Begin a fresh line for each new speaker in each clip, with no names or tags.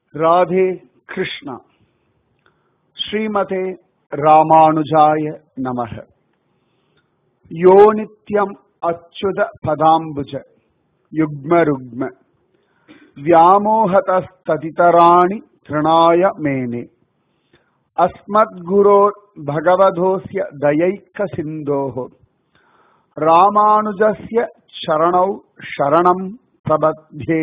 ராதே கிருஷ்ணா ஸ்ரீமதே ராமானுஜாய நமக யோ நித்யம் அச்சுத பதாம்புஜ யுக்ம ருக்ம व्यामोहतस्ततितराणि तृणाय मेने अस्मद्गुरोर् भगवधोऽस्य दयैकसिन्धोः ராமானுஜஸ்ய சரணௌ சரணம் பிரபத்யே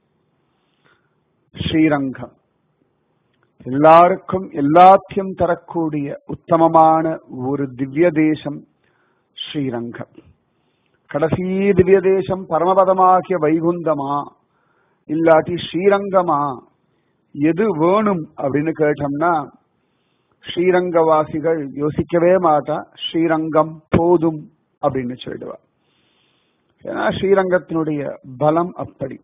ஸ்ரீரங்கம் எல்லாருக்கும் எல்லாத்தையும் தரக்கூடிய உத்தமமான ஒரு திவ்ய தேசம் ஸ்ரீரங்கம் கடைசி திவ்ய தேசம் பரமபதமாகிய வைகுந்தமா இல்லாட்டி ஸ்ரீரங்கமா எது வேணும் அப்படின்னு கேட்டோம்னா ஸ்ரீரங்கவாசிகள் யோசிக்கவே மாட்டா ஸ்ரீரங்கம் போதும் அப்படின்னு சொல்லிடுவா ஏன்னா ஸ்ரீரங்கத்தினுடைய பலம் அப்படி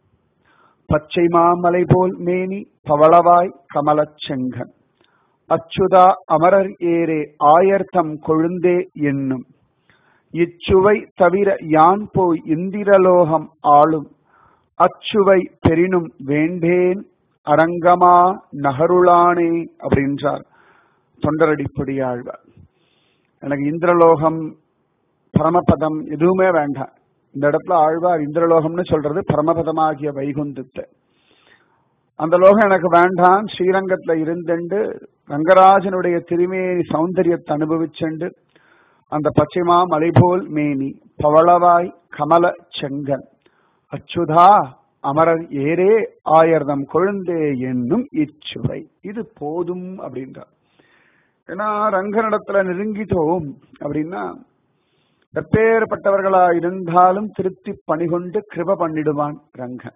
பச்சை மாமலை போல் மேனி பவளவாய் கமலச் செங்கன் அச்சுதா அமரர் ஏரே ஆயர்த்தம் கொழுந்தே என்னும் இச்சுவை தவிர யான் போய் இந்திரலோகம் ஆளும் அச்சுவை பெரினும் வேண்டேன் அரங்கமா நகருளானே அப்படின்றார் தொண்டரடிப்படி ஆழ்வார் எனக்கு இந்திரலோகம் பரமபதம் எதுவுமே வேண்டாம் இந்த இடத்துல ஆழ்வார் இந்திரலோகம்னு சொல்றது பரமபதமாகிய வைகுந்தத்தை அந்த லோகம் எனக்கு வேண்டாம் ஸ்ரீரங்கத்துல இருந்துண்டு ரங்கராஜனுடைய திருமேனி சௌந்தரியத்தை அனுபவிச்சுண்டு அந்த பச்சைமா மலைபோல் மேனி பவளவாய் கமல செங்கன் அச்சுதா அமரர் ஏரே ஆயர்தம் கொழுந்தே என்னும் இச்சுவை இது போதும் அப்படின்றார் ஏன்னா ரங்கனிடத்துல நெருங்கிட்டோம் அப்படின்னா எப்பேற்பட்டவர்களா இருந்தாலும் திருப்தி பணிகொண்டு கிருப பண்ணிடுவான் ரங்கன்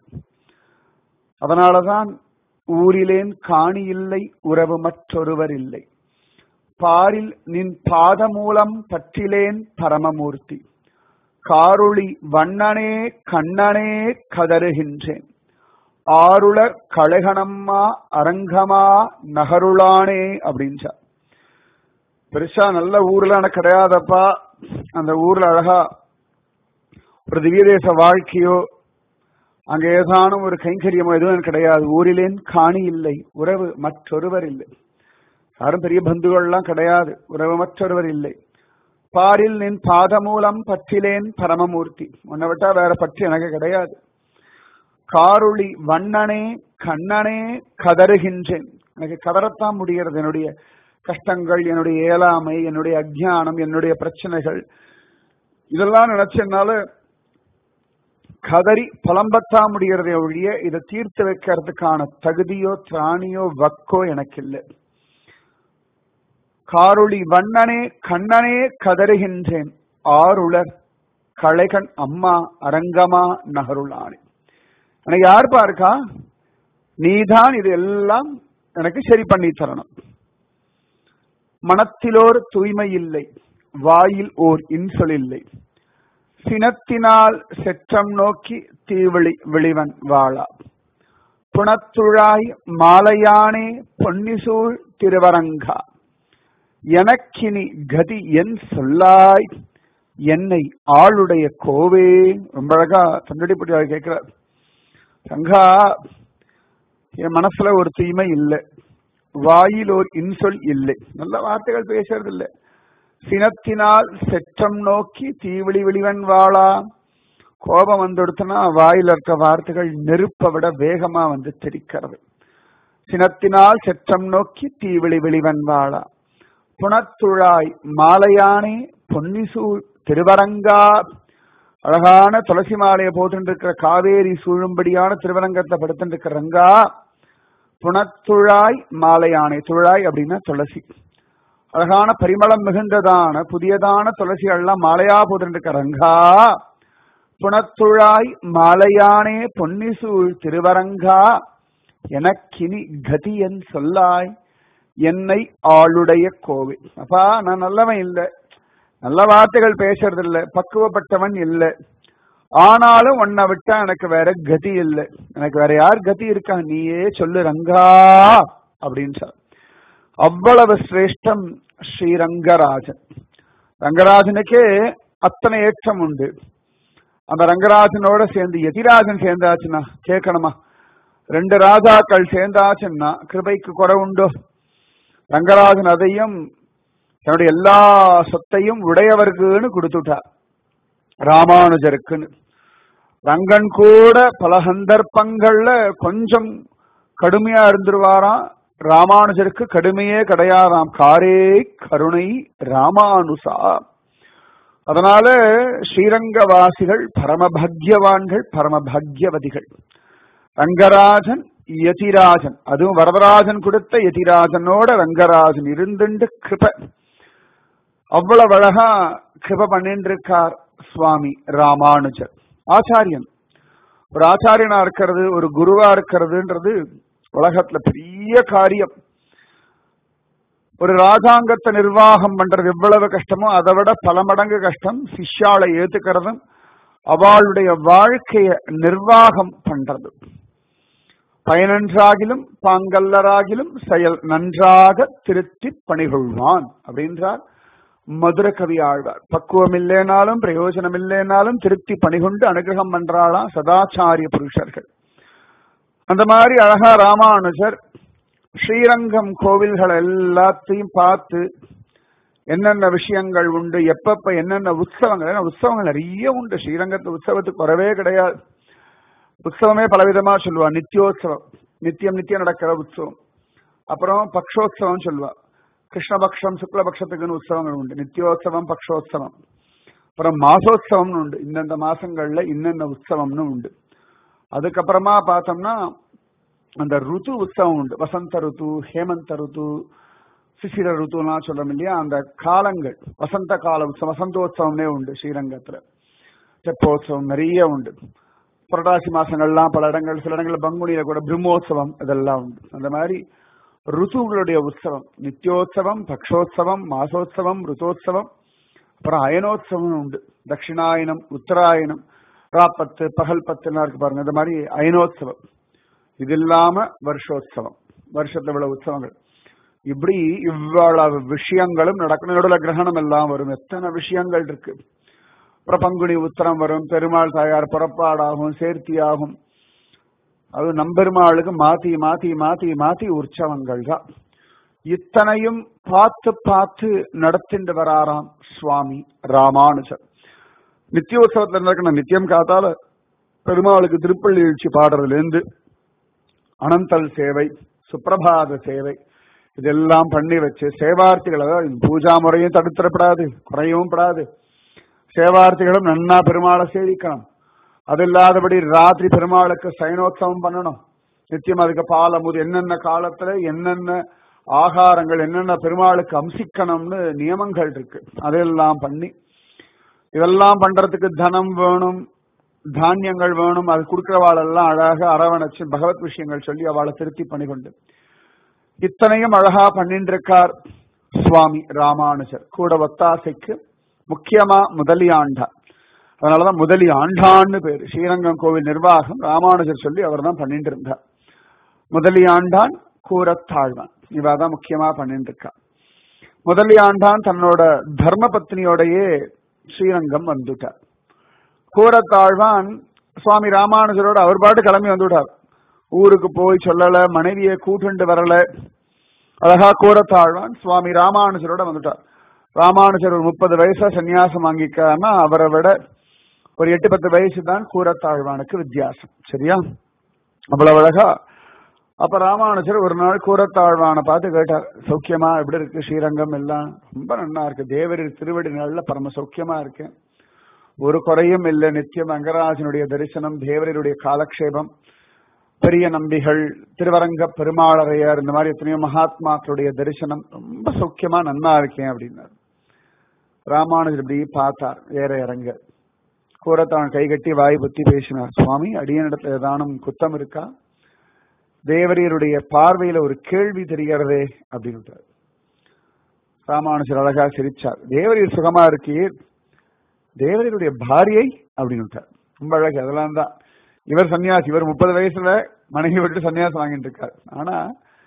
அதனாலதான் ஊரிலேன் காணி இல்லை உறவு மற்றொருவர் இல்லை பாரில் நின் பாதமூலம் பற்றிலேன் பரமமூர்த்தி காருளி வண்ணனே கண்ணனே கதறுகின்றேன் ஆருளர் கழகணம்மா அரங்கமா நகருளானே அப்படின்றார் பெருசா நல்ல ஊர்ல எனக்கு கிடையாதப்பா அந்த ஊர்ல அழகா ஒரு திவ்யதேச வாழ்க்கையோ அங்க ஏதானும் ஒரு கைங்கரியமோ எதுவும் கிடையாது ஊரிலேன் காணி இல்லை உறவு மற்றொருவர் இல்லை யாரும் பெரிய பந்துகள்லாம் கிடையாது உறவு மற்றொருவர் இல்லை பாரில் நின் பாதமூலம் பற்றிலேன் பரமமூர்த்தி உன்னை விட்டா வேற பற்றி எனக்கு கிடையாது காருளி வண்ணனே கண்ணனே கதறுகின்றேன் எனக்கு கதறத்தான் முடிகிறது என்னுடைய கஷ்டங்கள் என்னுடைய ஏழாமை என்னுடைய அஜ்ஞானம் என்னுடைய பிரச்சனைகள் இதெல்லாம் நினைச்சு என்னால கதறி புலம்பத்தான் முடிகிறதே ஒழிய இதை தீர்த்து வைக்கிறதுக்கான தகுதியோ திராணியோ வக்கோ எனக்கு இல்லை காருளி வண்ணனே கண்ணனே கதறுகின்றேன் ஆருளர் களைகண் அம்மா அரங்கமா நகருளானே எனக்கு யார் இருக்கா நீதான் இது எல்லாம் எனக்கு சரி பண்ணி தரணும் மனத்திலோர் தூய்மை இல்லை வாயில் ஓர் இன்சொல் இல்லை சினத்தினால் செற்றம் நோக்கி தீவிழி விழிவன் வாழா புனத்துழாய் மாலையானே பொன்னிசூழ் திருவரங்கா எனக்கினி கதி என் சொல்லாய் என்னை ஆளுடைய கோவே ரொம்ப அழகா தண்டடிப்பட்டி கேட்கிறார் சங்கா என் மனசுல ஒரு தூய்மை இல்லை வாயில் ஒரு இன்சொல் இல்லை நல்ல வார்த்தைகள் பேசுறது இல்லை சினத்தினால் செற்றம் நோக்கி தீவிழி விழிவன் வாழா கோபம் வந்துடுத்துனா வாயில் இருக்க வார்த்தைகள் நெருப்பை விட வேகமா வந்து தெரிக்கிறது சினத்தினால் செற்றம் நோக்கி தீவிழி விழிவன் வாழா புனத்துழாய் மாலையானே பொன்னிசூழ் திருவரங்கா அழகான துளசி மாலையை போட்டு இருக்கிற காவேரி சூழும்படியான திருவரங்கத்தை படுத்துட்டு இருக்கிற ரங்கா புனத்துழாய் மாலையானை துழாய் அப்படின்னா துளசி அழகான பரிமளம் மிகுந்ததான புதியதான துளசிகள்லாம் மாலையா போட்டு ரங்கா புனத்துழாய் மாலையானே பொன்னிசூழ் திருவரங்கா எனக்கினி கதியன் சொல்லாய் என்னை ஆளுடைய கோவில் அப்பா நான் நல்லவன் இல்லை நல்ல வார்த்தைகள் பேசுறது இல்லை பக்குவப்பட்டவன் இல்லை ஆனாலும் உன்னை விட்டா எனக்கு வேற கதி இல்லை எனக்கு வேற யார் கதி இருக்கா நீயே சொல்லு ரங்கா அப்படின்னு சொல் அவ்வளவு சிரேஷ்டம் ஸ்ரீரங்கராஜன் ரங்கராஜனுக்கே அத்தனை ஏற்றம் உண்டு அந்த ரங்கராஜனோட சேர்ந்து எதிராஜன் சேர்ந்தாச்சுன்னா கேட்கணுமா ரெண்டு ராஜாக்கள் சேர்ந்தாச்சுன்னா கிருபைக்கு குறை உண்டோ ரங்கராஜன் அதையும் தன்னுடைய எல்லா சொத்தையும் உடையவர்க்குன்னு கொடுத்துட்டார் ராமானுஜருக்குன்னு ரங்கன் கூட பல சந்தர்ப்பங்கள்ல கொஞ்சம் கடுமையா இருந்துருவாராம் ராமானுஜருக்கு கடுமையே கிடையாதாம் காரே கருணை ராமானுசா அதனால ஸ்ரீரங்கவாசிகள் பரமபக்யவான்கள் பரமபக்யவதிகள் ரங்கராஜன் யதிராஜன் அதுவும் வரதராஜன் கொடுத்த யதிராஜனோட ரங்கராஜன் இருந்துண்டு கிருப அவ்வளவு அழகா கிருப பண்ணிட்டு இருக்கார் சுவாமி ராமானுஜர் ஆச்சாரியன் ஒரு ஆச்சாரியனா இருக்கிறது ஒரு குருவா இருக்கிறதுன்றது உலகத்துல பெரிய காரியம் ஒரு ராஜாங்கத்தை நிர்வாகம் பண்றது எவ்வளவு கஷ்டமோ அதை விட பல மடங்கு கஷ்டம் சிஷ்யாளை ஏத்துக்கிறதும் அவளுடைய வாழ்க்கைய நிர்வாகம் பண்றது பயனன்றாகிலும் பாங்கல்லராகிலும் செயல் நன்றாக திருத்தி பணிகொள்வான் அப்படின்றார் மதுர கவி ஆழ்வார் பக்குவம் இல்லைனாலும் பிரயோஜனம் இல்லைனாலும் திருப்தி பணிகொண்டு அனுகிரகம் பண்றாளாம் சதாச்சாரிய புருஷர்கள் அந்த மாதிரி அழகா ராமானுஜர் ஸ்ரீரங்கம் கோவில்கள் எல்லாத்தையும் பார்த்து என்னென்ன விஷயங்கள் உண்டு எப்பப்ப என்னென்ன உற்சவங்கள் ஏன்னா உற்சவங்கள் நிறைய உண்டு ஸ்ரீரங்கத்து உற்சவத்துக்கு குறவே கிடையாது உற்சவமே பலவிதமா சொல்லுவா நித்தியோத்சவம் நித்தியம் நித்தியம் நடக்கிற உற்சவம் அப்புறம் பக்ஷோத்சவம் சொல்லுவா கிருஷ்ணபக்ஷம் சுக்லபக்ஷத்துக்குன்னு உற்சவங்கள் உண்டு நித்தியோத்சவம் பக்ஷோத்சவம் அப்புறம் மாசோத்சவம்னு உண்டு இந்தந்த மாசங்கள்ல இன்னென்ன உற்சவம்னு உண்டு அதுக்கப்புறமா பார்த்தோம்னா அந்த ருத்து உற்சவம் உண்டு வசந்த ருத்து ஹேமந்த ருத்து சிசிர ருத்துலாம் சொல்றோம் இல்லையா அந்த காலங்கள் வசந்த கால உற்சவம் வசந்தோத்சவம்னே உண்டு ஸ்ரீரங்கத்துல தெப்போத்சவம் நிறைய உண்டு புரட்டாசி மாசங்கள்லாம் பல இடங்கள் சில இடங்கள்ல பங்குனியில கூட பிரம்மோத்சவம் இதெல்லாம் உண்டு அந்த மாதிரி ருத்துகளுடைய உற்சவம் நித்தியோத்சவம் பக்ஷோத்சவம் மாசோத்சவம் ருத்தோத்சவம் அப்புறம் அயனோத்சவம் உண்டு தட்சிணாயனம் உத்தராயணம் ராப்பத்து பகல் பத்துலாம் இருக்கு பாருங்க இந்த மாதிரி அயனோத்சவம் இது இல்லாம வருஷோத்சவம் வருஷத்துல இவ்வளவு உற்சவங்கள் இப்படி இவ்வளவு விஷயங்களும் நடக்கணும் நடுவில் கிரகணம் எல்லாம் வரும் எத்தனை விஷயங்கள் இருக்கு அப்புறம் பங்குனி உத்தரம் வரும் பெருமாள் தாயார் புறப்பாடாகும் சேர்த்தியாகும் அது நம்பெருமாளுக்கு மாத்தி மாத்தி மாத்தி மாத்தி உற்சவங்கள் தான் இத்தனையும் பார்த்து பார்த்து நடத்திட்டு வராராம் சுவாமி ராமானுஜர் நித்தியோத்சவத்துல நடக்கணும் நித்தியம் காத்தால பெருமாளுக்கு திருப்பள்ளி எழுச்சி பாடுறதுல இருந்து அனந்தல் சேவை சுப்பிரபாத சேவை இதெல்லாம் பண்ணி வச்சு சேவார்த்திகள் அதாவது பூஜா முறையும் தடுத்துடப்படாது குறையவும் படாது சேவார்த்திகளும் நன்னா பெருமாளை சேவிக்கணும் அது இல்லாதபடி ராத்திரி பெருமாளுக்கு சயனோத்சவம் பண்ணணும் நித்தியம் அதுக்கு பால் அமுது என்னென்ன காலத்துல என்னென்ன ஆகாரங்கள் என்னென்ன பெருமாளுக்கு அம்சிக்கணும்னு நியமங்கள் இருக்கு அதெல்லாம் பண்ணி இதெல்லாம் பண்றதுக்கு தனம் வேணும் தானியங்கள் வேணும் அது கொடுக்கிறவாளெல்லாம் அழகாக அரவணைச்சு பகவத் விஷயங்கள் சொல்லி அவளை திருத்தி பண்ணிக்கொண்டு இத்தனையும் அழகா பண்ணிட்டு இருக்கார் சுவாமி ராமானுஜர் கூட ஒத்தாசைக்கு முக்கியமா முதலியாண்டா அதனாலதான் முதலி ஆண்டான்னு பேர் ஸ்ரீரங்கம் கோவில் நிர்வாகம் ராமானுஜர் சொல்லி அவர் தான் பண்ணிட்டு இருந்தார் முதலி ஆண்டான் கூரத்தாழ்வான் இவ தான் முக்கியமா பண்ணிட்டு இருக்கா முதலி ஆண்டான் தன்னோட தர்ம பத்னியோடையே ஸ்ரீரங்கம் வந்துட்டார் கூரத்தாழ்வான் சுவாமி ராமானுஜரோட அவர் பாட்டு கிளம்பி வந்துவிட்டார் ஊருக்கு போய் சொல்லல மனைவியை கூட்டுண்டு வரல அழகா கூரத்தாழ்வான் சுவாமி ராமானுஜரோட வந்துட்டார் ராமானுஜர் ஒரு முப்பது வயசா சன்னியாசம் வாங்கிக்காம அவரை விட ஒரு எட்டு பத்து வயசு தான் கூரத்தாழ்வானுக்கு வித்தியாசம் சரியா அவ்வளவு அழகா அப்ப ராமானுஜர் ஒரு நாள் கூரத்தாழ்வானை பார்த்து கேட்டார் சௌக்கியமா எப்படி இருக்கு ஸ்ரீரங்கம் எல்லாம் ரொம்ப நல்லா இருக்கு தேவரின் திருவடி நல்ல பரம சௌக்கியமா இருக்கு ஒரு குறையும் இல்லை நித்தியம் ரங்கராஜனுடைய தரிசனம் தேவரருடைய காலக்ஷேபம் பெரிய நம்பிகள் திருவரங்க பெருமாளரையர் இந்த மாதிரி எத்தனையோ மகாத்மாக்களுடைய தரிசனம் ரொம்ப சௌக்கியமா நன்னா இருக்கேன் அப்படின்னார் ராமானுஜர் இப்படி பார்த்தார் ஏற இறங்க கூறத்தான் கைகட்டி வாய் புத்தி பேசினார் சுவாமி அடியனிடத்துல ஏதானும் குத்தம் இருக்கா தேவரியருடைய பார்வையில ஒரு கேள்வி தெரிகிறதே அப்படின்னு ராமானுஜர் அழகா சிரிச்சார் தேவரியர் சுகமா இருக்கீர் தேவரியருடைய பாரியை அப்படின்னு ரொம்ப அழகு அதெல்லாம் தான் இவர் சன்னியாசி இவர் முப்பது வயசுல மனைவி விட்டு சன்னியாசம் வாங்கிட்டு இருக்கார் ஆனா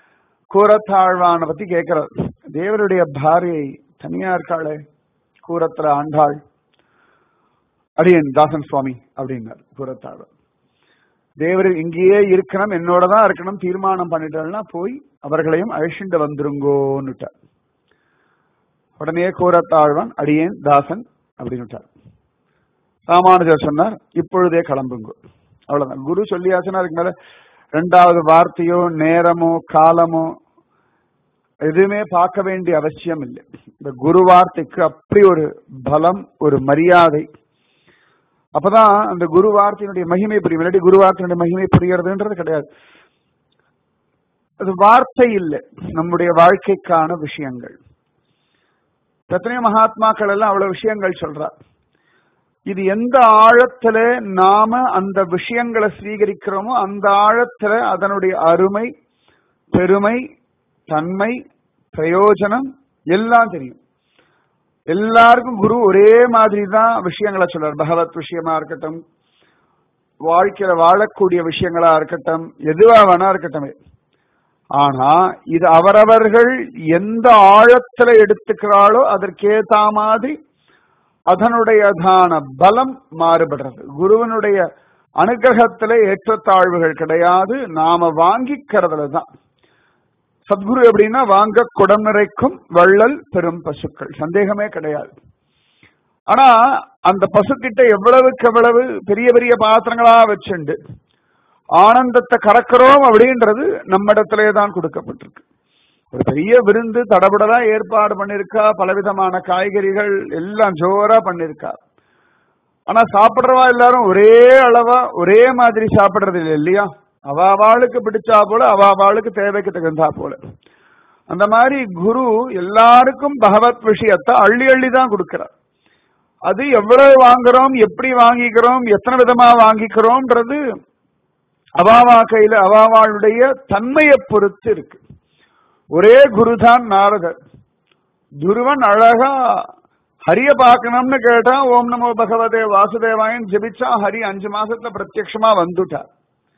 கூரத்தாழ்வான பத்தி கேட்கிறார் தேவருடைய பாரியை தனியா இருக்காளே கூரத்துல ஆண்டாள் அடியன் தாசன் சுவாமி அப்படின்னார் கூரத்தாழ்வான் தேவர் இங்கேயே இருக்கணும் என்னோட தான் இருக்கணும் தீர்மானம் பண்ணிட்டாள்னா போய் அவர்களையும் அழிச்சுண்டு வந்துருங்கோன்னுட்டார் உடனே கூறத்தாழ்வான் அடியேன் தாசன் அப்படின்னு ராமானுஜர் சொன்னார் இப்பொழுதே கிளம்புங்க அவ்வளவுதான் குரு சொல்லியாச்சுன்னா அதுக்கு மேல ரெண்டாவது வார்த்தையோ நேரமோ காலமோ எதுவுமே பார்க்க வேண்டிய அவசியம் இல்லை இந்த குரு வார்த்தைக்கு அப்படி ஒரு பலம் ஒரு மரியாதை அப்பதான் அந்த குரு வார்த்தையினுடைய மகிமை புரியும் இல்லாட்டி குரு வார்த்தையினுடைய மகிமை புரியறதுன்றது கிடையாது அது வார்த்தை இல்லை நம்முடைய வாழ்க்கைக்கான விஷயங்கள் எத்தனையோ மகாத்மாக்கள் எல்லாம் அவ்வளவு விஷயங்கள் சொல்றார் இது எந்த ஆழத்துல நாம அந்த விஷயங்களை ஸ்வீகரிக்கிறோமோ அந்த ஆழத்துல அதனுடைய அருமை பெருமை தன்மை பிரயோஜனம் எல்லாம் தெரியும் எல்லாருக்கும் குரு ஒரே மாதிரி தான் விஷயங்களை சொல்றார் பகவத் விஷயமா இருக்கட்டும் வாழ்க்கையில வாழக்கூடிய விஷயங்களா இருக்கட்டும் எதுவா வேணா இருக்கட்டும் ஆனா இது அவரவர்கள் எந்த ஆழத்துல எடுத்துக்கிறாளோ அதற்கேத்த மாதிரி அதனுடையதான பலம் மாறுபடுறது குருவனுடைய அனுகிரகத்துல ஏற்றத்தாழ்வுகள் கிடையாது நாம வாங்கிக்கிறதுல தான் சத்குரு எப்படின்னா வாங்க குடம் நிறைக்கும் வள்ளல் பெரும் பசுக்கள் சந்தேகமே கிடையாது ஆனா அந்த பசுக்கிட்ட எவ்வளவுக்கு எவ்வளவு பெரிய பெரிய பாத்திரங்களா வச்சுண்டு ஆனந்தத்தை கறக்கிறோம் அப்படின்றது நம்ம இடத்திலே தான் கொடுக்கப்பட்டிருக்கு ஒரு பெரிய விருந்து தடபுடலா ஏற்பாடு பண்ணிருக்கா பலவிதமான காய்கறிகள் எல்லாம் ஜோரா பண்ணிருக்கா ஆனா சாப்பிடுறவா எல்லாரும் ஒரே அளவா ஒரே மாதிரி சாப்பிடுறது இல்லை இல்லையா அவாவாளுக்கு பிடிச்சா போல அவாவாளுக்கு தேவைக்கு தகுந்தா போல அந்த மாதிரி குரு எல்லாருக்கும் பகவத் விஷயத்தை அள்ளி அள்ளி தான் கொடுக்கிறார் அது எவ்வளவு வாங்குறோம் எப்படி வாங்கிக்கிறோம் எத்தனை விதமா வாங்கிக்கிறோம்ன்றது அவாவா கையில அவாவாளுடைய தன்மையை பொறுத்து இருக்கு ஒரே குருதான் நாரதர் துருவன் அழகா ஹரிய பார்க்கணும்னு கேட்டா ஓம் நமோ பகவதே வாசுதேவாயன் ஜெபிச்சா ஹரி அஞ்சு மாசத்துல பிரத்யட்சமா வந்துட்டார்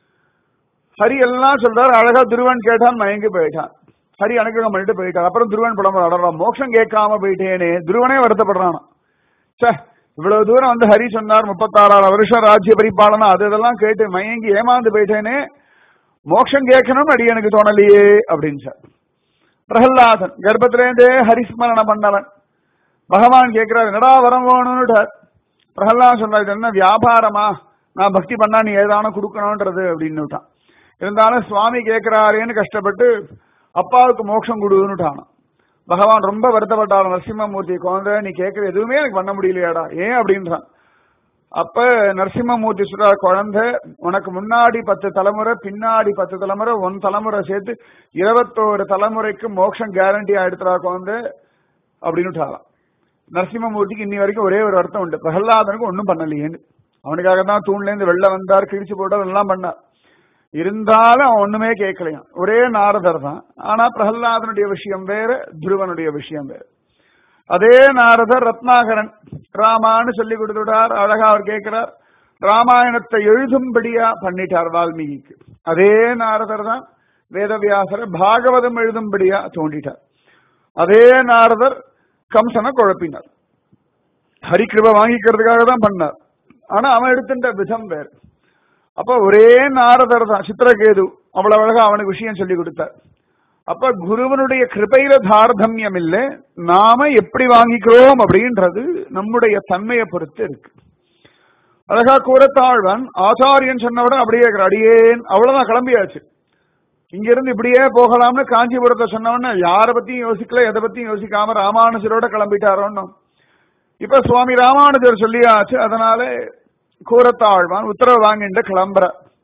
ஹரி எல்லாம் சொல்றாரு அழகா துருவன் கேட்டான் மயங்கி போயிட்டான் ஹரி அனுகிரகம் பண்ணிட்டு போயிட்டார் அப்புறம் துருவன் புலம்பு அடறான் மோட்சம் கேட்காம போயிட்டேனே துருவனே வருத்தப்படுறானா சே இவ்வளவு தூரம் வந்து ஹரி சொன்னார் முப்பத்தாறாயிரம் வருஷம் ராஜ்ய பரிபாலனம் அது இதெல்லாம் கேட்டு மயங்கி ஏமாந்து போயிட்டேனே மோட்சம் கேட்கணும்னு அடி எனக்கு தோணலையே அப்படின்னு சார் பிரகல்லாதன் கர்ப்பத்திலேருந்தே ஹரிஸ்மரணம் பண்ணவன் பகவான் கேட்கிறார் என்னடா வரம் வேணும்னு பிரகல்லாதன் சொன்னார் இது என்ன வியாபாரமா நான் பக்தி பண்ணா நீ ஏதான கொடுக்கணும்ன்றது அப்படின்னு விட்டான் இருந்தாலும் சுவாமி கேட்கிறாரேன்னு கஷ்டப்பட்டு அப்பாவுக்கு மோட்சம் கொடுன்னுட்டான் பகவான் ரொம்ப வருத்தப்பட்டார் நரசிம்மமூர்த்தி குழந்தை நீ கேட்கற எதுவுமே எனக்கு பண்ண முடியலையாடா ஏன் அப்படின்றான் அப்ப நரசிம்மமூர்த்தி சொல்ற குழந்தை உனக்கு முன்னாடி பத்து தலைமுறை பின்னாடி பத்து தலைமுறை ஒன் தலைமுறை சேர்த்து இருபத்தோரு தலைமுறைக்கு மோட்சம் கேரண்டி ஆயிடுத்துறா குழந்தை அப்படின்னு நரசிம்மமூர்த்திக்கு இன்னி வரைக்கும் ஒரே ஒரு அர்த்தம் உண்டு பிரகலாதனுக்கு ஒன்றும் பண்ணலையேன்னு அவனுக்காக தான் தூண்ல இருந்து வெளில வந்தார் கிழிச்சு போட்டார் எல்லாம் பண்ணார் இருந்தாலும் அவன் ஒண்ணுமே கேட்கலையாம் ஒரே நாரதர் தான் ஆனா பிரகலாதனுடைய விஷயம் வேற துருவனுடைய விஷயம் வேற அதே நாரதர் ரத்னாகரன் ராமான்னு சொல்லி கொடுத்துட்டார் அழகா அவர் கேட்கிறார் ராமாயணத்தை எழுதும்படியா பண்ணிட்டார் வால்மீகிக்கு அதே நாரதர் தான் வேதவியாசரை பாகவதம் எழுதும்படியா தோண்டிட்டார் அதே நாரதர் கம்சனை குழப்பினார் ஹரிகிருப வாங்கிக்கிறதுக்காக தான் பண்ணார் ஆனா அவன் எடுத்துட்ட விதம் வேறு அப்ப ஒரே நாரதர் தான் சித்திரகேது அவ்வளவு அழகா அவனுக்கு விஷயம் சொல்லி கொடுத்தார் அப்ப குருவனுடைய கிருபையில தார்தமியம் இல்லை நாம எப்படி வாங்கிக்கிறோம் அப்படின்றது நம்முடைய தன்மையை பொறுத்து இருக்கு அழகா கூறத்தாழ்வன் ஆச்சாரியன் சொன்னவுடன் அப்படியே அடியேன் அவ்வளவுதான் கிளம்பியாச்சு இங்க இருந்து இப்படியே போகலாம்னு காஞ்சிபுரத்தை சொன்னவன யாரை பத்தியும் யோசிக்கல எதை பத்தியும் யோசிக்காம ராமானுஜரோட கிளம்பிட்டாரோன்னு இப்ப சுவாமி ராமானுஜர் சொல்லியாச்சு அதனால கூரத்தாழ்வான் உத்தரவு வாங்கிட்டு கிளம்புற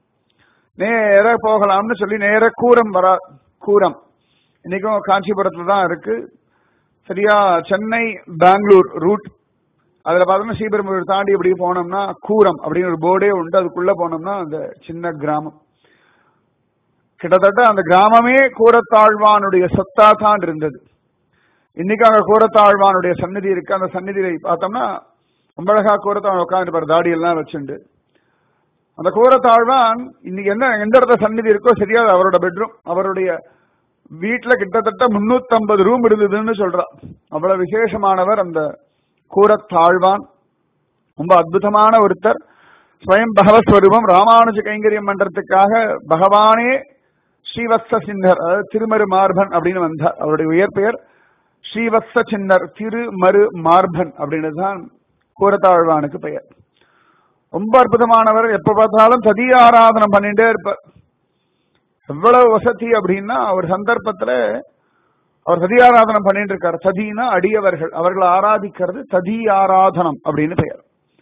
நேர போகலாம்னு சொல்லி நேர கூரம் வரா கூரம் இன்னைக்கும் காஞ்சிபுரத்துல தான் இருக்கு சரியா சென்னை பெங்களூர் ரூட் அதுல பார்த்தோம்னா ஸ்ரீபெரும்புதூர் தாண்டி இப்படி போனோம்னா கூரம் அப்படின்னு ஒரு போர்டே உண்டு அதுக்குள்ள போனோம்னா அந்த சின்ன கிராமம் கிட்டத்தட்ட அந்த கிராமமே கூரத்தாழ்வானுடைய சொத்தா தான் இருந்தது இன்னைக்கு அங்க கூரத்தாழ்வானுடைய சந்நிதி இருக்கு அந்த சந்நிதியை பார்த்தோம்னா ரொம்ப அழகா கூரத்தாழ்வான் உட்காந்துருப்பாரு தாடி எல்லாம் வச்சுண்டு அந்த கூரத்தாழ்வான் இன்னைக்கு என்ன எந்த இடத்துல சந்நிதி இருக்கோ சரியா அவரோட பெட்ரூம் அவருடைய வீட்டுல கிட்டத்தட்ட முன்னூத்தி ரூம் இருந்ததுன்னு சொல்றா அவ்வளவு விசேஷமானவர் அந்த கூரத்தாழ்வான் ரொம்ப அற்புதமான ஒருத்தர் ஸ்வயம் பகவஸ்வரூபம் ராமானுஜ கைங்கரியம் பண்றதுக்காக பகவானே ஸ்ரீவத்ச சின்னர் அதாவது திருமரு மார்பன் அப்படின்னு வந்தார் அவருடைய உயர் பெயர் ஸ்ரீவத்ச சின்னர் திருமரு மார்பன் அப்படின்னு தான் கூரத்தாழ்வானுக்கு பெயர் ரொம்ப அற்புதமானவர் எப்ப பார்த்தாலும் சதி ஆராதனம் பண்ணிட்டே இருப்பார் எவ்வளவு வசதி அப்படின்னா ஒரு சந்தர்ப்பத்துல அவர் சதி ஆராதனம் பண்ணிட்டு இருக்கார் சதினா அடியவர்கள் அவர்களை ஆராதிக்கிறது சதி ஆராதனம் அப்படின்னு பெயர்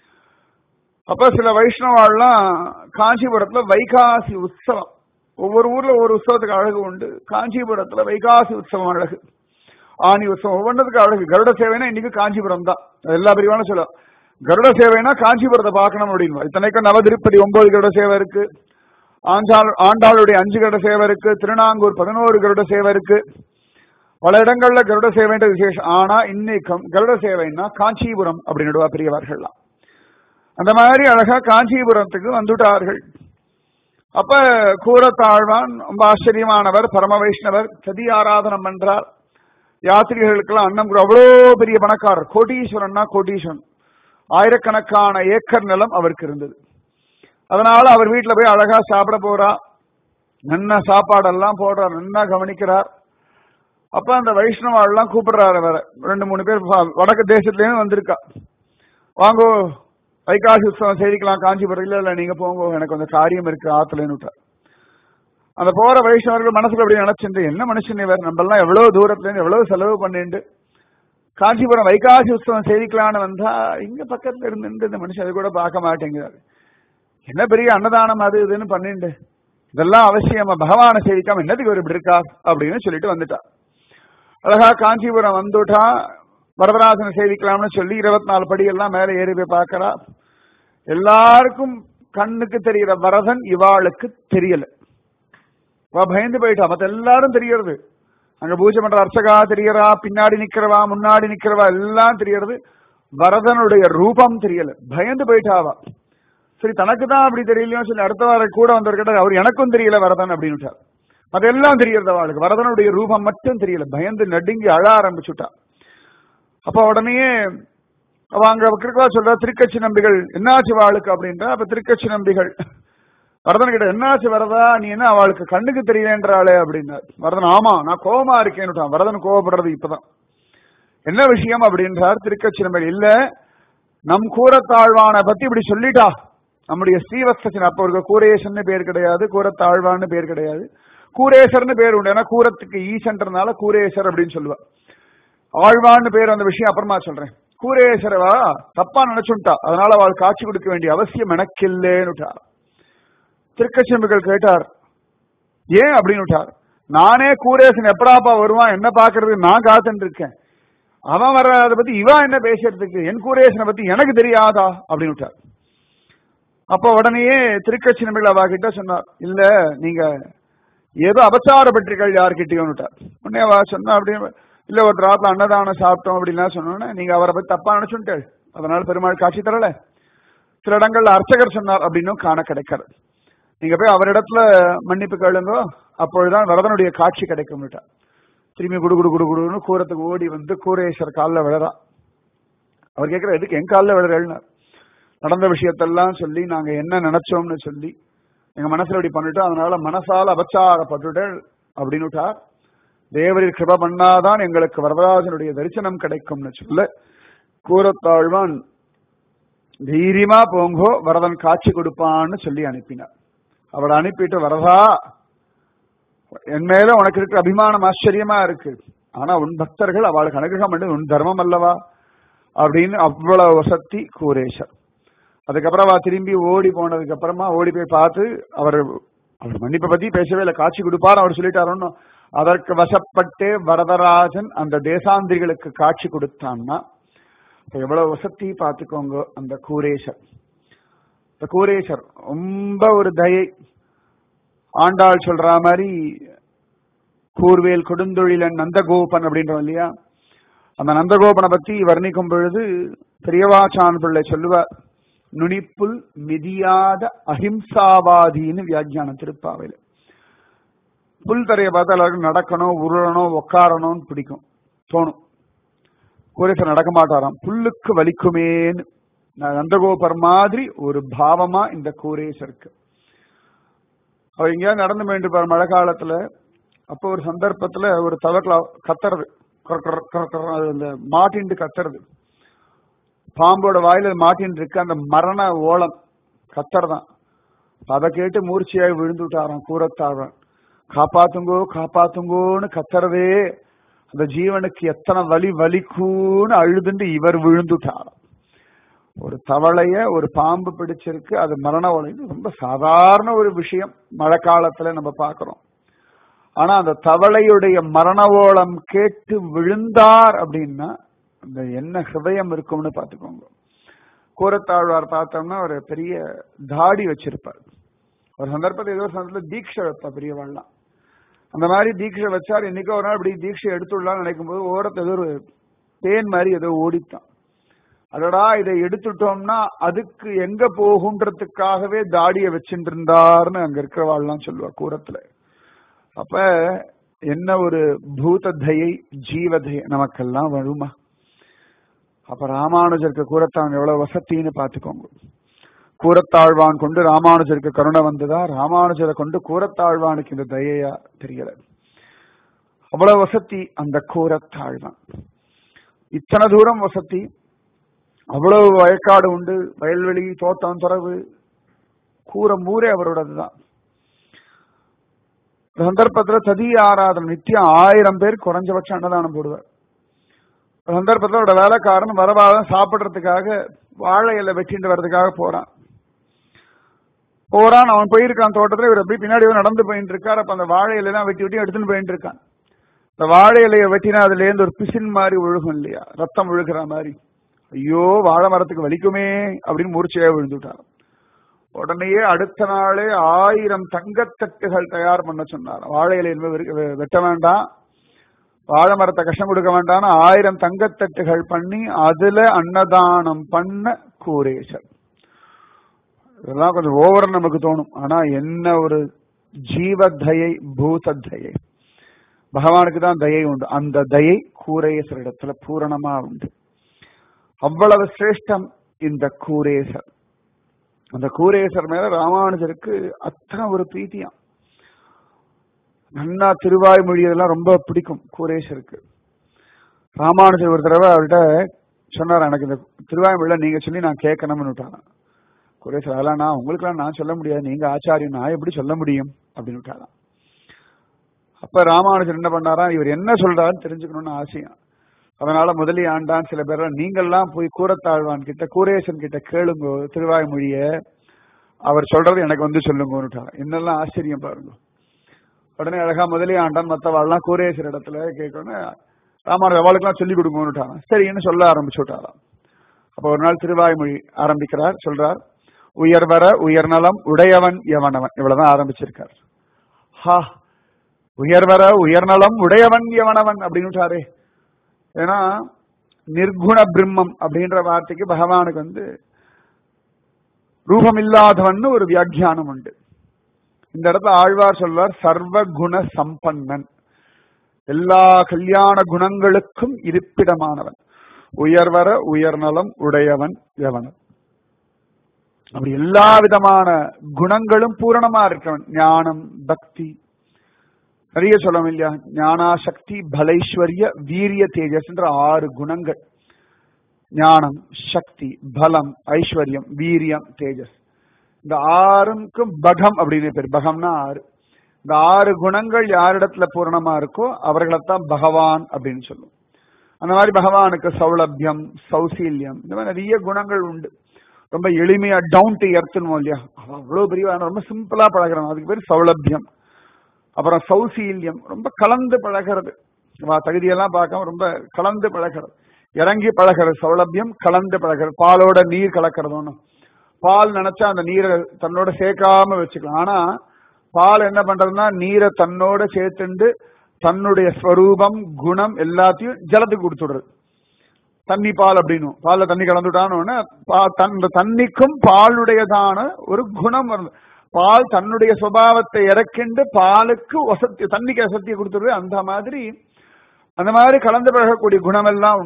அப்ப சில வைஷ்ணவாள்லாம் காஞ்சிபுரத்துல வைகாசி உற்சவம் ஒவ்வொரு ஊர்ல ஒவ்வொரு உற்சவத்துக்கு அழகு உண்டு காஞ்சிபுரத்துல வைகாசி உற்சவம் அழகு ஆணி உற்சவம் ஒவ்வொன்றதுக்கு அழகு கருட சேவைனா இன்னைக்கு காஞ்சிபுரம் தான் எல்லா பிரிவான சொல்ல கருட சேவைனா காஞ்சிபுரத்தை பார்க்கணும் அப்படின்னு இத்தனைக்கும் நவதிருப்பதி ஒன்பது கருட சேவை இருக்கு ஆண்டாள் ஆண்டாளுடைய அஞ்சு கருட சேவை இருக்கு திருநாங்கூர் பதினோரு கருட சேவை இருக்கு பல இடங்கள்ல கருட சேவைன்ற விசேஷம் ஆனா இன்னைக்கும் கருட சேவைன்னா காஞ்சிபுரம் அப்படின்னு பெரியவர்கள்லாம் அந்த மாதிரி அழகா காஞ்சிபுரத்துக்கு வந்துட்டார்கள் அப்ப கூரத்தாழ்வான் ரொம்ப ஆச்சரியமானவர் பரம வைஷ்ணவர் சதி ஆராதனம் பண்றார் யாத்திரிகளுக்கெல்லாம் அன்னம் கொடு- அவ்வளோ பெரிய பணக்காரர் கோடீஸ்வரன்னா கோடீஸ்வரன் ஆயிரக்கணக்கான ஏக்கர் நிலம் அவருக்கு இருந்தது அதனால அவர் வீட்டுல போய் அழகா சாப்பிட போறா நல்ல சாப்பாடெல்லாம் போடுறார் நல்லா கவனிக்கிறார் அப்ப அந்த வைஷ்ணவாள்லாம் கூப்பிடுறாரு வேற ரெண்டு மூணு பேர் வ- வடக்கு தேசத்துல இருந்து வந்திருக்கா வாங்கோ வைகாசி உற்சவம் செய்திக்கலாம் காஞ்சிபுரம் இல்ல இல்ல நீங்க போங்க எனக்கு கொஞ்சம் காரியம் இருக்கு ஆத்துலன்னு விட்டார் அந்த போற வைஷ்ணவர்கள் மனசுல அப்படி நினைச்சிருந்து என்ன மனுஷன் இவர் நம்ம எல்லாம் எவ்வளவு தூரத்துல இருந்து எவ்வளவு செலவு பண்ணிட்டு காஞ்சிபுரம் வைகாசி உற்சவம் செய்திக்கலான்னு வந்தா இங்க பக்கத்துல இருந்து இந்த மனுஷன் அது கூட பார்க்க மாட்டேங்கிறாரு என்ன பெரிய அன்னதானம் அது இதுன்னு பண்ணிண்டு இதெல்லாம் அவசியமா பகவானை சேவிக்காம என்னதுக்கு ஒரு இப்படி இருக்கா அப்படின்னு சொல்லிட்டு வந்துட்டா அழகா காஞ்சிபுரம் வந்துட்டா வரதராசனை சேவிக்கலாம்னு சொல்லி இருபத்தி நாலு படி எல்லாம் மேல ஏறி போய் பார்க்கறா எல்லாருக்கும் கண்ணுக்கு தெரிகிற வரதன் இவாளுக்கு தெரியல அவ பயந்து போயிட்டா மத்த எல்லாரும் தெரியறது அங்க பூஜை பண்ற அர்ச்சகா தெரியறா பின்னாடி நிக்கிறவா முன்னாடி நிக்கிறவா எல்லாம் தெரியறது வரதனுடைய ரூபம் தெரியல பயந்து போயிட்டாவா சரி தனக்கு தான் அப்படி தெரியலையோ சொல்லி அடுத்த வாரம் கூட வந்தவர் அவர் எனக்கும் தெரியல வரதன் அப்படின்னு அதெல்லாம் தெரியறது அவளுக்கு வரதனுடைய ரூபம் மட்டும் தெரியல பயந்து நடுங்கி அழ ஆரம்பிச்சுட்டா அப்ப உடனே அவ அங்க கிருக்கா சொல்றா திருக்கட்சி நம்பிகள் என்னாச்சு வாளுக்கு அப்படின்றா அப்ப திருக்கட்சி நம்பிகள் வரதன் கிட்ட என்னாச்சு வரதா நீ என்ன அவளுக்கு கண்ணுக்கு தெரியலன்றாளே அப்படின்னார் வரதன் ஆமா நான் கோபமா இருக்கேன்னுட்டான் வரதன் கோவப்படுறது இப்பதான் என்ன விஷயம் அப்படின்றார் திருக்கட்சி நம்பிகள் இல்ல நம் கூரத்தாழ்வான பத்தி இப்படி சொல்லிட்டா நம்முடைய ஸ்ரீவத்சன் அப்ப ஒரு கூரேசன் பேர் கிடையாது கூரத்தாழ்வான்னு பேர் கிடையாது கூரேசர்னு பேர் உண்டு ஏன்னா கூரத்துக்கு ஈசன்றனால கூரேசர் அப்படின்னு சொல்லுவா ஆழ்வான்னு பேர் அந்த விஷயம் அப்புறமா சொல்றேன் கூரேசரவா தப்பா நினைச்சுட்டா அதனால அவள் காட்சி கொடுக்க வேண்டிய அவசியம் எனக்கில்லேன்னுட்டா திருக்கச்சிம்புகள் கேட்டார் ஏன் அப்படின்னு விட்டார் நானே கூரேசன் எப்படாப்பா வருவான் என்ன பாக்குறது நான் காத்துட்டு இருக்கேன் அவன் வர்றத பத்தி இவன் என்ன பேசுறதுக்கு என் கூரேசனை பத்தி எனக்கு தெரியாதா அப்படின்னு விட்டார் அப்ப உடனேயே திருக்கட்சி நம்பிகள் அவ கிட்ட சொன்னார் இல்ல நீங்க ஏதோ அபச்சாரப்பட்டிருக்கள் யார்கிட்டயும் விட்டார் உடனே அவ சொன்னா அப்படியே இல்ல ஒரு ராத்திர அன்னதானம் சாப்பிட்டோம் அப்படின்லாம் சொன்னோன்னே நீங்க அவரை பத்தி தப்பா நினைச்சுட்டேன் அதனால பெருமாள் காட்சி தரல சில இடங்கள்ல அர்ச்சகர் சொன்னார் அப்படின்னும் காண கிடைக்கிறது நீங்க போய் அவரிடத்துல மன்னிப்பு கேளுங்கோ அப்பொழுதுதான் வரதனுடைய காட்சி கிடைக்கும் திரும்பி குடு குடு குடு குடுன்னு கூரத்துக்கு ஓடி வந்து கூரேஸ்வர் காலில் விழறா அவர் கேட்கிற எதுக்கு என் காலில் விழறேன்னார் நடந்த விஷயத்தெல்லாம் சொல்லி நாங்க என்ன நினைச்சோம்னு சொல்லி எங்க மனசுல இப்படி பண்ணிட்டோம் அதனால மனசால அபச்சாரப்பட்டுட்டேன் அப்படின்னுட்டார் தேவரில் கிருப பண்ணாதான் எங்களுக்கு வரதராஜனுடைய தரிசனம் கிடைக்கும்னு சொல்ல கூரத்தாழ்வான் தைரியமா போங்கோ வரதன் காட்சி கொடுப்பான்னு சொல்லி அனுப்பினார் அவளை அனுப்பிட்டு வரதா என் மேல உனக்கு இருக்கிற அபிமானம் ஆச்சரியமா இருக்கு ஆனா உன் பக்தர்கள் அவளுக்கு அனுகிரகம் பண்ணது உன் தர்மம் அல்லவா அப்படின்னு அவ்வளவு வசத்தி கூரேஷர் அதுக்கப்புறம் அவ திரும்பி ஓடி போனதுக்கு அப்புறமா ஓடி போய் பார்த்து அவர் அவர் மன்னிப்பை பத்தி பேசவே இல்லை காட்சி கொடுப்பார் அவர் சொல்லிட்டாருன்னு அதற்கு வசப்பட்டு வரதராஜன் அந்த தேசாந்திரிகளுக்கு காட்சி கொடுத்தான்னா அப்ப எவ்வளவு வசதி பார்த்துக்கோங்க அந்த கூரேஷர் இந்த கூரேஷர் ரொம்ப ஒரு தயை ஆண்டாள் சொல்ற மாதிரி கூர்வேல் கொடுந்தொழிலன் நந்தகோபன் அப்படின்றோம் இல்லையா அந்த நந்தகோபனை பத்தி வர்ணிக்கும் பொழுது பெரியவாச்சான் பிள்ளை சொல்லுவார் நுனிப்புல் மிதியாத அஹிம்சாவாதின்னு வியாக்கியானம் திருப்பாவையில் புல் தரையை பார்த்தா எல்லாருக்கும் நடக்கணும் உருளணும் உக்காரணும்னு பிடிக்கும் தோணும் கூரேசர் நடக்க மாட்டாராம் புல்லுக்கு வலிக்குமேன்னு நந்தகோபர் மாதிரி ஒரு பாவமா இந்த கூரேஸ் இருக்கு அவர் எங்கேயாவது நடந்து போயிட்டு இருப்பார் மழை காலத்துல அப்போ ஒரு சந்தர்ப்பத்துல ஒரு தவக்கல கத்துறது கர் கர் கர் கர் அது அந்த மாட்டின்ட்டு கத்துறது பாம்போட வாயில மாட்டின் இருக்கு அந்த மரண ஓலம் கத்தர்தான் அதை கேட்டு மூர்ச்சியாய் விழுந்து விட்டாராம் கூறத்தாழ்வன் காப்பாத்துங்கோ காப்பாத்துங்கோன்னு கத்துறதே அந்த ஜீவனுக்கு எத்தனை வலி வலிக்கூன்னு அழுதுண்டு இவர் விழுந்துட்டாராம் ஒரு தவளைய ஒரு பாம்பு பிடிச்சிருக்கு அது மரண ஓலைன்னு ரொம்ப சாதாரண ஒரு விஷயம் மழை காலத்துல நம்ம பார்க்கிறோம் ஆனா அந்த தவளையுடைய மரண ஓலம் கேட்டு விழுந்தார் அப்படின்னா அந்த என்ன ஹிருதயம் இருக்கும்னு பார்த்துக்கோங்க கூரத்தாழ்வார் பார்த்தோம்னா ஒரு பெரிய தாடி வச்சிருப்பார் ஒரு சந்தர்ப்பத்தில் ஏதோ ஒரு சந்தர்ப்பத்தில் தீட்சை வைப்பா பெரியவாள்லாம் அந்த மாதிரி தீட்சை வச்சார் இன்னைக்கு ஒரு நாள் இப்படி தீட்சை எடுத்துடலாம்னு நினைக்கும் போது ஓரத்து ஏதோ ஒரு தேன் மாதிரி ஏதோ ஓடித்தான் அதடா இதை எடுத்துட்டோம்னா அதுக்கு எங்க போகுன்றதுக்காகவே தாடியை வச்சுட்டு இருந்தார்னு அங்க இருக்கிறவாள்லாம் சொல்லுவா கூரத்துல அப்ப என்ன ஒரு பூத தயை ஜீவதையை நமக்கெல்லாம் வருமா அப்ப ராமானுஜருக்கு கூரத்தாழ்வான் எவ்வளவு வசத்தின்னு பாத்துக்கோங்க கூரத்தாழ்வான் கொண்டு ராமானுஜருக்கு கருணை வந்ததா ராமானுஜரை கொண்டு கூரத்தாழ்வானுக்கு இந்த தயையா தெரியல அவ்வளவு வசதி அந்த கூரத்தாழ்வான் இத்தனை தூரம் வசதி அவ்வளவு வயக்காடு உண்டு வயல்வெளி தோட்டம் துறவு கூரம் ஊரே அவரோடதுதான் சந்தர்ப்பத்துல சதி ஆராதனை நித்தியம் ஆயிரம் பேர் குறைஞ்சபட்சம் அன்னதானம் போடுவார் சந்தர்ப்பத்தில் அவரோட வேலைக்காரன் வரவாதம் சாப்பிடுறதுக்காக வாழை இலை வெட்டிட்டு வர்றதுக்காக போறான் போறான் அவன் போயிருக்கான் தோட்டத்துல இவர் எப்படி பின்னாடி நடந்து போயிட்டு இருக்காரு அப்ப அந்த வாழை இலையெல்லாம் வெட்டி வெட்டி எடுத்துன்னு போயிட்டு இருக்கான் இந்த வாழை இலையை வெட்டினா அதுல இருந்து ஒரு பிசின் மாதிரி ஒழுகும் இல்லையா ரத்தம் ஒழுகிற மாதிரி ஐயோ வாழை மரத்துக்கு வலிக்குமே அப்படின்னு மூர்ச்சையா விழுந்துட்டார் உடனேயே அடுத்த நாளே ஆயிரம் தங்கத்தட்டுகள் தயார் பண்ண சொன்னார் வாழை இலையை வெட்ட வேண்டாம் வாழை மரத்தை கஷ்டம் கொடுக்க வேண்டாம்னு ஆயிரம் தங்கத்தட்டுகள் பண்ணி அதுல அன்னதானம் பண்ண கூரேசர் இதெல்லாம் கொஞ்சம் ஓவர் நமக்கு தோணும் ஆனா என்ன ஒரு ஜீவதயை பூத தயை பகவானுக்கு தான் தயை உண்டு அந்த தயை கூரேசர் இடத்துல பூரணமா உண்டு அவ்வளவு சிரேஷ்டம் இந்த கூரேசர் அந்த கூரேசர் மேல ராமானுஜருக்கு அத்தனை ஒரு பிரீத்தியாம் நன்னா திருவாய்மொழி இதெல்லாம் ரொம்ப பிடிக்கும் கூரேசருக்கு ராமானுஜர் ஒரு தடவை அவர்கிட்ட சொன்னார் எனக்கு இந்த திருவாய்மொழியில நீங்க சொல்லி நான் கேட்கணும்னு விட்டாராம் குரேசர் அதெல்லாம் நான் உங்களுக்கெல்லாம் நான் சொல்ல முடியாது நீங்க ஆச்சாரியம் நான் எப்படி சொல்ல முடியும் அப்படின்னு விட்டாராம் அப்ப ராமானுஜர் என்ன பண்ணாரா இவர் என்ன சொல்றாருன்னு தெரிஞ்சுக்கணும்னு ஆசையா அதனால முதலி ஆண்டான் சில பேர் நீங்கள்லாம் போய் கூரத்தாழ்வான் கிட்ட கூரேசன் கிட்ட கேளுங்க திருவாய்மொழிய அவர் சொல்றது எனக்கு வந்து சொல்லுங்கன்னு என்னெல்லாம் ஆச்சரியம் பாருங்க உடனே அழகா முதலி ஆண்டான் மற்றவாள்லாம் கூரேசர் இடத்துல கேட்கணும் ராமானுஜர் அவளுக்கெல்லாம் சொல்லிக் கொடுங்கன்னு சரின்னு சொல்ல ஆரம்பிச்சு விட்டாராம் அப்ப ஒரு நாள் திருவாய்மொழி ஆரம்பிக்கிறார் சொல்றார் உயர்வர உயர்நலம் உடையவன் எவனவன் இவ்வளவுதான் ஆரம்பிச்சிருக்கார் ஹா உயர்வர உயர்நலம் உடையவன் எவனவன் அப்படின்னு ஏன்னா நிர்குண பிரம்மம் அப்படின்ற வார்த்தைக்கு பகவானுக்கு வந்து ரூபமில்லாதவன் ஒரு வியாக்கியானம் உண்டு இந்த இடத்துல ஆழ்வார் சொல்வார் சர்வ குண சம்பன்னன் எல்லா கல்யாண குணங்களுக்கும் இருப்பிடமானவன் உயர்வர உயர்நலம் உடையவன் எவனன் அப்படி எல்லா விதமான குணங்களும் பூரணமா இருக்கவன் ஞானம் பக்தி நிறைய சொல்லணும் இல்லையா ஞானாசக்தி பலைஸ்வரிய வீரிய தேஜஸ் என்ற ஆறு குணங்கள் ஞானம் சக்தி பலம் ஐஸ்வர்யம் வீரியம் தேஜஸ் இந்த ஆறுக்கும் பகம் அப்படின்னு பேர் பகம்னா ஆறு இந்த ஆறு குணங்கள் யாரிடத்துல பூரணமா இருக்கோ அவர்களைத்தான் பகவான் அப்படின்னு சொல்லும் அந்த மாதிரி பகவானுக்கு சௌலபியம் சௌசீல்யம் இந்த மாதிரி நிறைய குணங்கள் உண்டு ரொம்ப எளிமையா டவுன் டு எர்த்துன்னு இல்லையா அவ்வளவு பெரிய ரொம்ப சிம்பிளா பழகிறோம் அதுக்கு பேர் சௌலபியம் அப்புறம் சௌசீல்யம் ரொம்ப கலந்து பழகிறது தகுதியெல்லாம் பார்க்காம ரொம்ப கலந்து பழகிறது இறங்கி பழகிறது சௌலபியம் கலந்து பழகிறது பாலோட நீர் கலக்கிறது ஒன்றும் பால் நினைச்சா அந்த நீரை தன்னோட சேர்க்காம வச்சுக்கலாம் ஆனா பால் என்ன பண்றதுன்னா நீரை தன்னோட சேர்த்துண்டு தன்னுடைய ஸ்வரூபம் குணம் எல்லாத்தையும் ஜலத்துக்கு கொடுத்துடுறது தண்ணி பால் அப்படின்னு பால்ல தண்ணி கலந்துட்டான்னு அந்த தண்ணிக்கும் பாலுடையதான ஒரு குணம் வருது பால் தன்னுடைய சுபாவத்தை இறக்கிண்டு பாலுக்கு வசதி தண்ணிக்கு வசதியை கொடுத்துருது அந்த மாதிரி அந்த மாதிரி கலந்து பழகக்கூடிய குணம் எல்லாம் உண்டா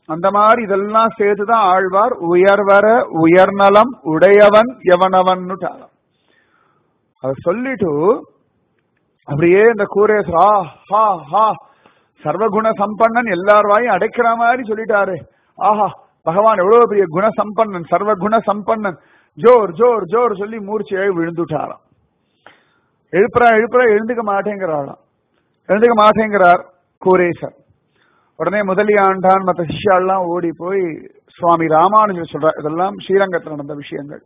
அந்த மாதிரி இதெல்லாம் சேர்த்துதான் ஆழ்வார் உயர்வர உயர்நலம் உடையவன் எவனவன்னுட்டாராம் அதை சொல்லிட்டு அப்படியே இந்த கூரேஸ் ஆ ஹா ஹா சர்வகுண சம்பன்னன் எல்லார் வாயும் அடைக்கிற மாதிரி சொல்லிட்டாரு ஆஹா பகவான் எவ்வளவு பெரிய குண சம்பன்னன் சர்வகுண சம்பன்னன் ஜோர் ஜோர் ஜோர் சொல்லி மூர்ச்சியாய் விழுந்துட்டாராம் எழுப்புறா எழுப்புறா எழுந்துக்க மாட்டேங்கிறாளாம் எழுந்துக்க மாட்டேங்கிறார் கூரேசர் உடனே முதலியாண்டான் மற்ற சிஷ்யாலாம் ஓடி போய் சுவாமி ராமானுஜர் சொல்றார் இதெல்லாம் ஸ்ரீரங்கத்தில் நடந்த விஷயங்கள்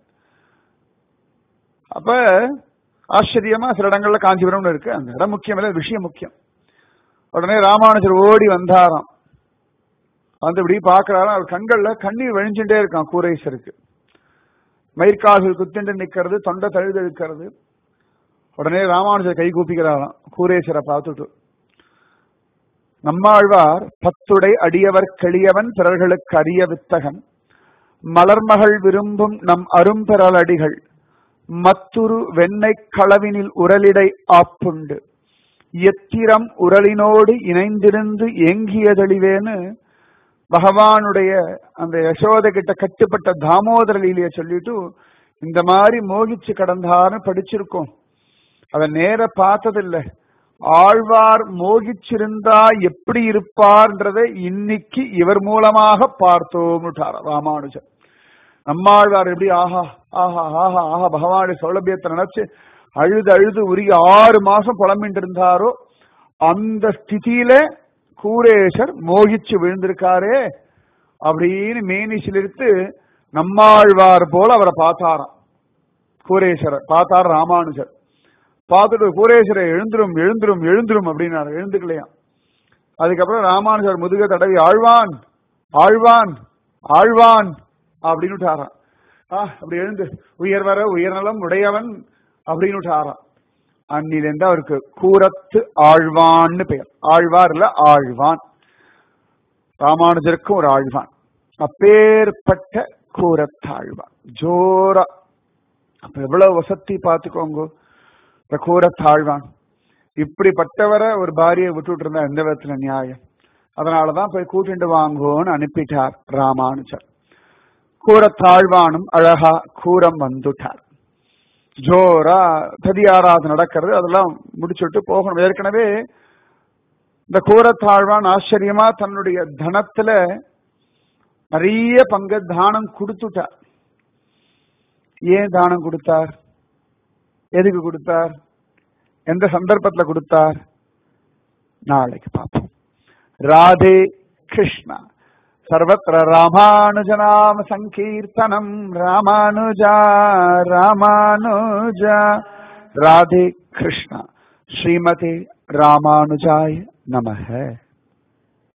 அப்ப ஆச்சரியமா சில இடங்கள்ல காஞ்சிபுரம்னு இருக்கு அந்த இடம் முக்கியம் இல்ல விஷயம் முக்கியம் உடனே ராமானுஜர் ஓடி வந்தாராம் வந்து இப்படி பாக்குறாராம் அவர் கண்கள்ல கண்ணீர் வழிஞ்சுட்டே இருக்கான் கூரேசருக்கு மயிர்கால்கள் குத்திண்டு நிக்கிறது தொண்டை தழுதழுக்கிறது உடனே ராமானுஜர் கை கூப்பிக்கிறாராம் கூரேசரை பார்த்துட்டு நம்மாழ்வார் பத்துடை அடியவர் கெளியவன் பிறர்களுக்கு அரிய வித்தகன் மலர்மகள் விரும்பும் நம் அரும்பெறல் அடிகள் மத்துரு வெண்ணெய் களவினில் உரலிடை ஆப்புண்டு எத்திரம் உரலினோடு இணைந்திருந்து ஏங்கியதெளிவேன்னு பகவானுடைய அந்த யசோத கிட்ட கட்டுப்பட்ட தாமோதர லீலைய சொல்லிட்டு இந்த மாதிரி மோகிச்சு கடந்தான்னு படிச்சிருக்கோம் அதை நேர பார்த்ததில்லை ஆழ்வார் மோகிச்சிருந்தா எப்படி இருப்பார்ன்றதை இன்னைக்கு இவர் மூலமாக பார்த்தோம்னுட்டார் ராமானுஜர் நம்மாழ்வார் எப்படி ஆஹா ஆஹா ஆஹா ஆஹா பகவானுடைய சௌலபியத்தை நினைச்சு அழுது அழுது உரிய ஆறு மாசம் புலம்பிட்டு இருந்தாரோ அந்த ஸ்திதியில கூரேசர் மோகிச்சு விழுந்திருக்காரே அப்படின்னு மேனிசிலிருத்து நம்மாழ்வார் போல அவரை பார்த்தாராம் கூரேசரை பார்த்தார் ராமானுஜர் பார்த்துட்டு கூரேசரை எழுந்துரும் எழுந்துரும் எழுந்துரும் அப்படின்னாரு எழுந்துக்கலையாம் அதுக்கப்புறம் ராமானுஜர் முதுக தடவி ஆழ்வான் ஆழ்வான் ஆழ்வான் அப்படின்னு விட்டாராம் ஆ அப்படி எழுந்து உயர்வர உயர்நலம் உடையவன் அப்படின்னு விட்டாராம் அன்னிலேருந்து அவருக்கு கூரத்து ஆழ்வான்னு பெயர் ஆழ்வார் இல்ல ஆழ்வான் ராமானுஜருக்கும் ஒரு ஆழ்வான் அப்பேற்பட்ட கூரத்தாழ்வான் ஜோரா அப்ப எவ்வளவு வசதி பார்த்துக்கோங்க இந்த கூரத்தாழ்வான் இப்படிப்பட்டவரை ஒரு பாரியை விட்டுட்டு இருந்தா எந்த விதத்துல நியாயம் அதனாலதான் போய் கூட்டிட்டு வாங்கோன்னு அனுப்பிட்டார் ராமானுஜர் கூரத்தாழ்வானும் அழகா கூரம் வந்துட்டார் ஜோரா ததியாராது நடக்கிறது அதெல்லாம் முடிச்சுட்டு போகணும் ஏற்கனவே இந்த கூரத்தாழ்வான் ஆச்சரியமா தன்னுடைய தனத்துல நிறைய பங்கு தானம் கொடுத்துட்டார் ஏன் தானம் கொடுத்தார் எதுக்கு கொடுத்தார் எந்த சந்தர்ப்பத்துல கொடுத்தார் நாளைக்கு பார்ப்போம் ராதே கிருஷ்ணா सर्वत्र रामानुजनाम सङ्कीर्तनम् रामानुजा रामानुजा राधे कृष्ण श्रीमते रामानुजाय नमः